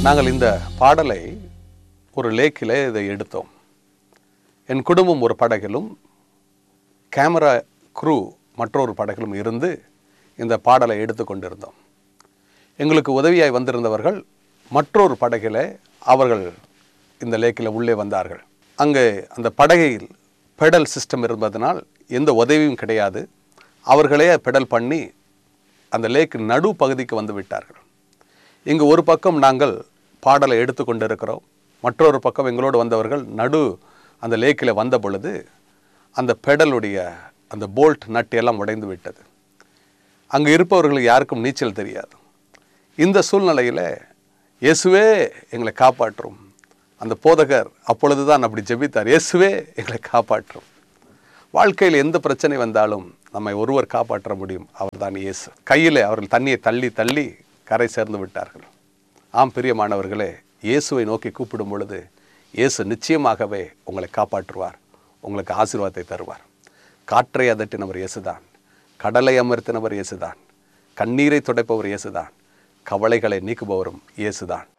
நாங்கள் இந்த பாடலை ஒரு லேக்கில் இதை எடுத்தோம் என் குடும்பம் ஒரு படகிலும் கேமரா க்ரூ மற்றொரு படகிலும் இருந்து இந்த பாடலை எடுத்து கொண்டிருந்தோம் எங்களுக்கு உதவியாய் வந்திருந்தவர்கள் மற்றொரு படகில் அவர்கள் இந்த லேக்கில் உள்ளே வந்தார்கள் அங்கே அந்த படகையில் பெடல் சிஸ்டம் இருப்பதனால் எந்த உதவியும் கிடையாது அவர்களே பெடல் பண்ணி அந்த லேக் நடு பகுதிக்கு வந்து விட்டார்கள் இங்கு ஒரு பக்கம் நாங்கள் பாடலை எடுத்து கொண்டிருக்கிறோம் மற்றொரு பக்கம் எங்களோடு வந்தவர்கள் நடு அந்த லேக்கில் வந்த பொழுது அந்த பெடலுடைய அந்த போல்ட் நட் எல்லாம் உடைந்து விட்டது அங்கு இருப்பவர்களுக்கு யாருக்கும் நீச்சல் தெரியாது இந்த சூழ்நிலையில் இயேசுவே எங்களை காப்பாற்றும் அந்த போதகர் அப்பொழுது தான் அப்படி ஜெபித்தார் இயேசுவே எங்களை காப்பாற்றும் வாழ்க்கையில் எந்த பிரச்சனை வந்தாலும் நம்மை ஒருவர் காப்பாற்ற முடியும் அவர்தான் இயேசு கையில் அவர்கள் தண்ணியை தள்ளி தள்ளி கரை சேர்ந்து விட்டார்கள் ஆம் பிரியமானவர்களே இயேசுவை நோக்கி கூப்பிடும் பொழுது இயேசு நிச்சயமாகவே உங்களை காப்பாற்றுவார் உங்களுக்கு ஆசீர்வாதத்தை தருவார் காற்றை அதட்டினவர் இயேசுதான் கடலை அமர்த்தினவர் இயேசுதான் கண்ணீரை துடைப்பவர் இயேசுதான் கவலைகளை நீக்குபவரும் இயேசுதான்